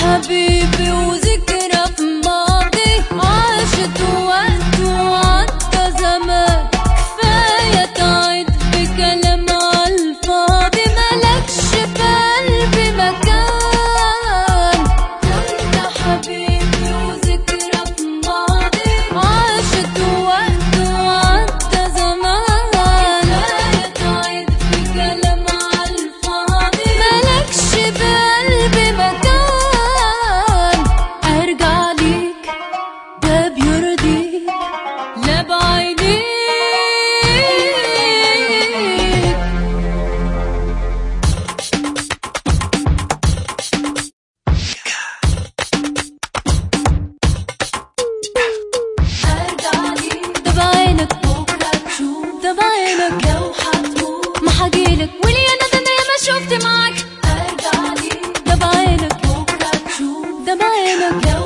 حبيبي وذكرى في ماضي عاشت وقت وعدى زمان كفاية تعيد بكلام عالفاضي ملكش بقلبي مكان انت حبيبي وذكرى في ماضي عاشت وقت وعدى زمان كفاية تعيد بكلام عالفاضي ملكش بقلبي مكان ارجع ليك ده بيرضيك لا بعينيك ارجع ليك ده بعينك بكره تشوف ده بعينك لو هتموت ما حجيلك ولي انا ده انا ما شفت معاك ارجع ليك ده بعينك بكره تشوف ده بعينك لو